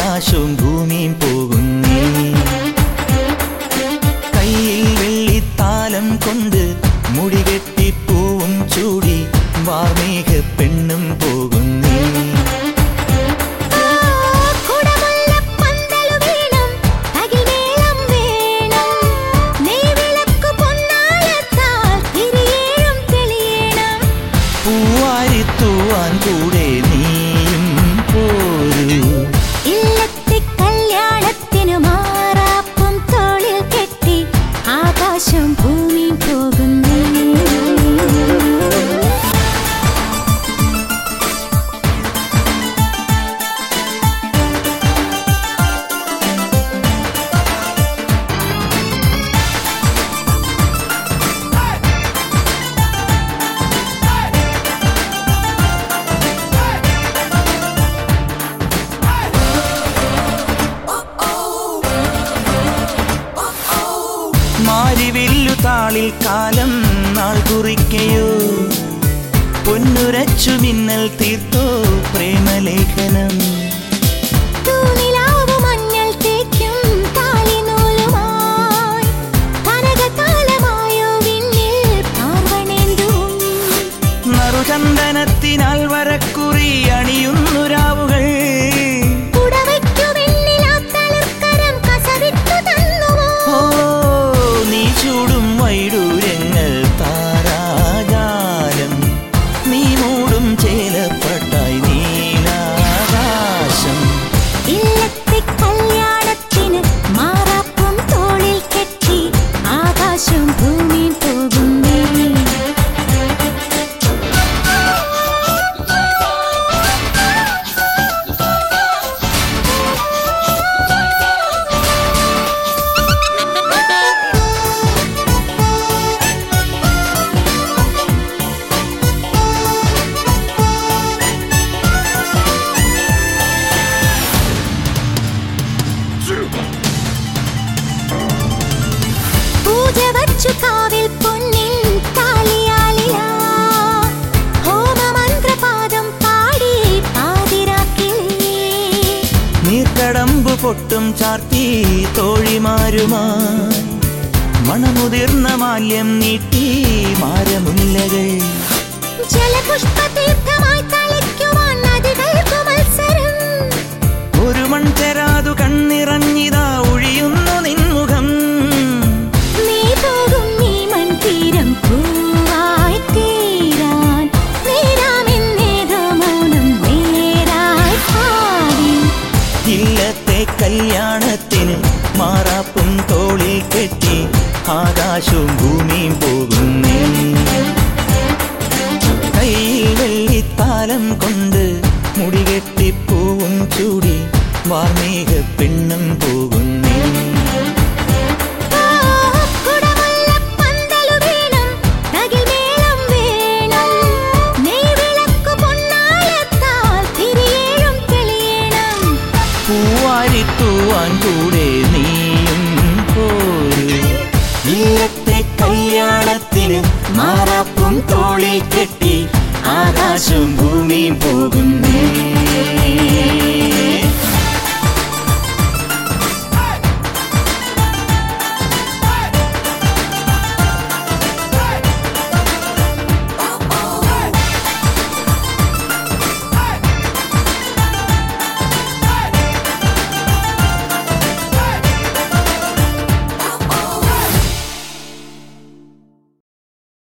ആകാശവും ഭൂമിയും പോകുന്നേ കയ്യിൽ വെള്ളിത്താലം കൊണ്ട് മുടികെട്ടി പൂവും ചൂടി വാർമേഘ പെണ്ണും പോകുന്നേ കുടമുള്ള പന്തലു വേണം അകിലേളം വേണം നെയ്വിളക്കു പൊന്നാളത്താൽ തിരിയേഴും തെളിയണം പൂവാരി തൂവാൻ കൂടെ നീയും പോരൂ ഇല്ലത്തെ കല്യാണത്തിനു മാറാപ്പും തോളിൽ കെട്ടി ആകാശം ഭൂമി പോകുന്നു മാരിവില്ലു താളിൽ കാലം നാൾ കുറിക്കയോ പൊന്നുരച്ചു മിന്നൽ തീർത്തോ പ്രേമലേഖനം തൂനിലാവു മഞ്ഞൾ തേക്കും താലിനൂലുമായി കനകകാലമായോ വിണ്ണിൽ പാർവണേന്തും നറുചന്ദനത്തിനാൽ വരക്കുറി അണിയുന്നു രാവുകൾ പുടവയ്ക്കു വെണ്ണിലാ തളിർക്കരം കസവിട്ടു തന്നുവോ ഓ നീ ചൂടും വൈഡൂര്യങ്ങൾ താരാജാലം നീ മൂടും ചേലപ്പട്ടായി നീലാകാശം ഇല്ലത്തെ കല്യാണത്തിന് മാറാപ്പും തോളിൽ കെട്ടി ആകാശം ഭൂമി പോകുന്നേ പൂജ വച്ചു കാവിൽ പൊന്നിൻ താലിയാലിയാ ഹോമമന്ത്രപാദം പാടി പാതിരാക്കിളി നീർക്കടമ്പു പൊട്ടും ചാർത്തി തോഴിമാരുമായി മണമുതിർന്ന മാല്യം നീട്ടി മാരമുല്ലകൾ ജലപുഷ്പതീർത്ഥമായി തളിക്കുവാൻ നദികൾക്കു മത്സരം ഒരു മൺചെരാതു കണ്ണിറങ്ങിതാ ഒഴിയുന്നു നിൻമുഖം നീ പോകും നീ മൺതീരം പൂവായി തീരാൻ നേരാമെന്നേതോ മൗനം നേരായി പാടി ഇല്ലത്തെ കല്യാണത്തിന് മാറാപ്പും തോളിൽ കെട്ടി ആകാശവും ഭൂമിയും പോകുന്നേ കയ്യിൽ വെള്ളിത്താലം കൊണ്ട് മുടികെട്ടി പൂവും ചൂടി വാർമേഘ പെണ്ണും പോകുന്നേ കുടമുള്ള പന്തലു വേണം തകിൽമേളം വേണം നെയ്വിളക്കു പൊന്നാളത്താൽ തിരിയേഴും തെളിയണം പൂവാരി തൂവാൻ കൂടെ നീയും പോരൂ ഇല്ലത്തെ കല്യാണത്തിന് മാറാപ്പും തോളിൽ കെട്ടി ആകാശവും ഭൂമിയും പോകുന്നേ